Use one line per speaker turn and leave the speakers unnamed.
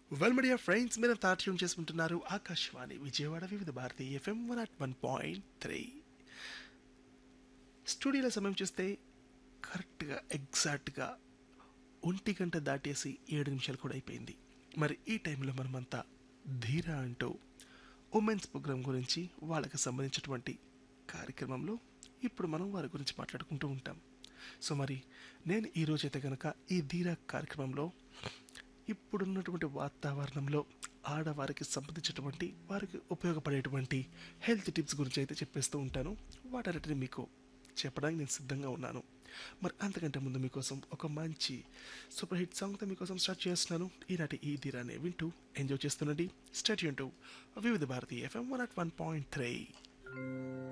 well media friends మీరు తాట్యం చేసుకుంటున్నారు Akashvani Vijayawada Vividh Bharati FM one at one point three స్టూడియోలో సమయం చూస్తే కరెక్ట్గా ఎగ్జాక్ట్గా ఒంటి గంట దాటేసి ఏడు నిమిషాలు కూడా అయిపోయింది మరి ఈ టైంలో మనమంతా ధీరా అంటూ ఉమెన్స్ ప్రోగ్రామ్ గురించి వాళ్ళకి సంబంధించినటువంటి కార్యక్రమంలో ఇప్పుడు మనం వారి గురించి మాట్లాడుకుంటూ ఉంటాం సో మరి నేను ఈరోజైతే కనుక ఈ ధీరా కార్యక్రమంలో ఇప్పుడున్నటువంటి వాతావరణంలో ఆడవారికి సంబంధించినటువంటి వారికి ఉపయోగపడేటువంటి హెల్త్ టిప్స్ గురించి అయితే చెప్పేస్తూ ఉంటాను వాటన్నిటిని మీకు చెప్పడానికి నేను సిద్ధంగా ఉన్నాను మరి అంతకంటే ముందు మీకోసం ఒక మంచి సూపర్ హిట్ సాంగ్తో మీకోసం స్టార్ట్ చేస్తున్నాను ఈనాటి ఈ ధీరాన్ని వింటూ enjoy చేస్తుండండి start to Vividh Bharati FM one at one point three